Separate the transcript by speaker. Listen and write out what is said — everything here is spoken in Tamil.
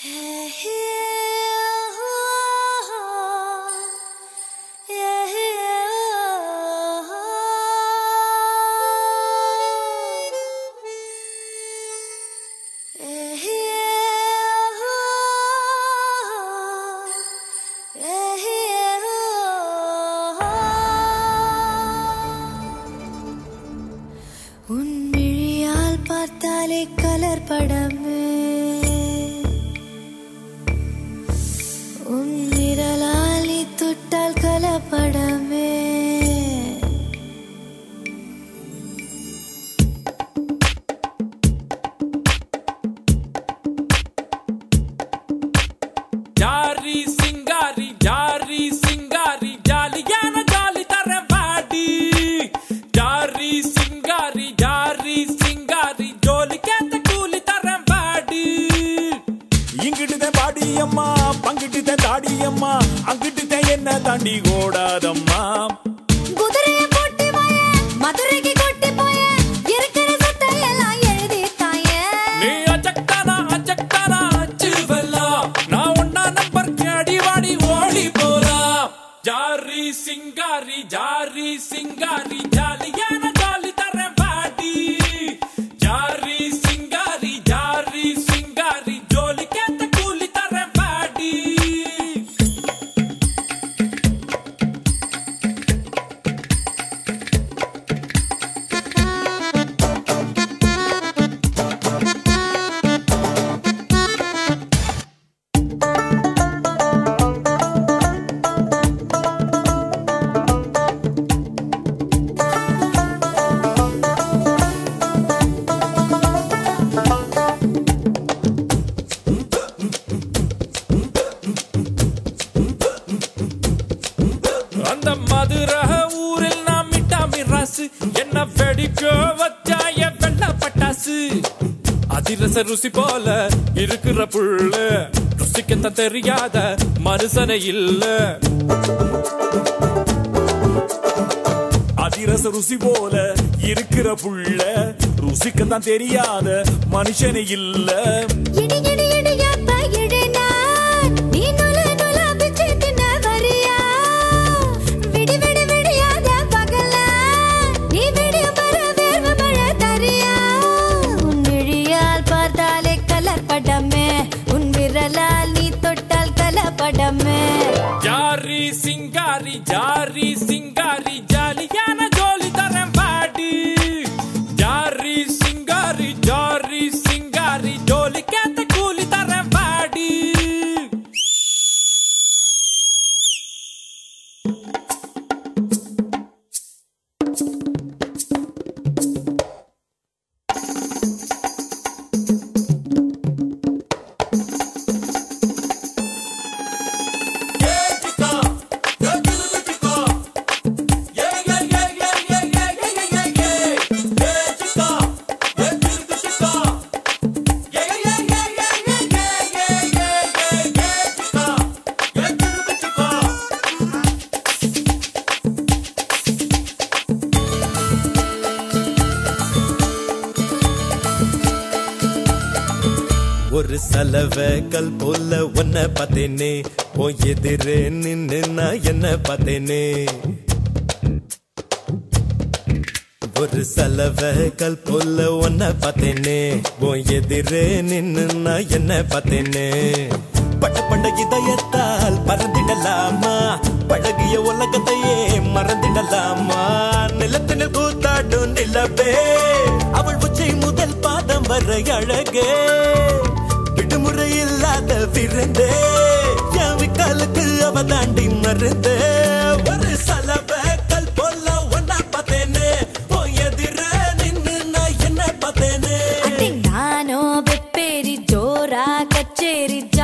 Speaker 1: உன் விழியால் பார்த்தாலே கலர் படமே உன் விரலால் நீ தொட்டால் கலப்படமே
Speaker 2: ஜாரி சிங்காரி ஜாரி சிங்காரி ஜாலியான ஜாலி தர வாடி ஜாரி சிங்காரி ஜாரி சிங்காரி ஜோலிக்கேத்த கூலி தர வாடி
Speaker 3: இங்கிட்டுதான் பாடியம்மா பங்கிட்டுதான் தாடியம்மா அங்கிட்டுதான் என்ன தாண்டி ஓடாதம்மா
Speaker 1: குதிரைய போட்டு வாய மதுரைக்கு கொட்டி போய இருக்கிற சொத்தை எல்லாம் எழுதி தாய
Speaker 2: நீ அஜக்தானா அஜக்தானா அச்சுவல்லா நான் ஒன்னா நம்பர் அடி வாடி ஓடி போலாம் ஜாரி சிங்காரி ஜாரி சிங்காரி ஜாலியான ஜாலி தர வாடி ஜாரி சிங்காரி ஜாரி சிங்காரி ஜோலிக்கேத்த கூலி தர வாடி அந்த மதுரை ஊரில் நாம் மிட்டா மிராசு என்ன வெடிக்க வச்சாய வெள்ள பட்டாசு அதிரச ருசி போல இருக்கிற புள்ள ருசிக்கத்தான் தெரியாத மனுஷனை இல்ல
Speaker 3: அதிரச ருசி போல இருக்கிற புள்ள ருசிக்கத்தான் தெரியாத மனுஷனே இல்ல
Speaker 1: இடி இடி இடியாப்ப இடினான் நீ நுல நுல பிச்சு தின்ன வரியா விடி விடி விடியாத பகலா நீ விடிய மர வேர்வ மழை தரியா உன் விழியால் பார்த்தாலே கலப்படமே உன் விரலால் நீ தொட்டால் கலப்படமே
Speaker 2: ஜாரி சிங்காரி ஜாரி சிங்காரி ஜாலியான ஜோலி தரேன் பாடி ஜாரி சிங்காரி ஜாரி சிங்காரி ஜோலிக்கேத்த கூலி தரேன் பாடி
Speaker 4: ஒரு சலவ கல் போல உன்னை பார்த்தேனே ஓ எதிரே நின்னு நான் என்ன பார்த்தேனே ஒரு சலவ கல் போல உன்னை பார்த்தேனே ஓ எதிரே நின்னு நான் என்ன பார்த்தேனே பட்ட பண்ட இதயத்தால் பறந்திடலாமா பழகிய உலகத்தையே மறந்திடலாமா நிலத்தின கூத்தாடும் நிலவே அவள் உச்சை முதல் பாதம் வரை அழகே விடுமுறை இல்லாத விருந்தே என் விக்காலுக்கு அவ தாண்டி மருந்தே ஒரு சலவ கல் போல ஒன்னா பார்த்தேனே போய் எதிர நின்னு நான் என்ன பார்த்தேனே
Speaker 1: அடி நானோ வெப்பேரி ஜோரா கச்சேரி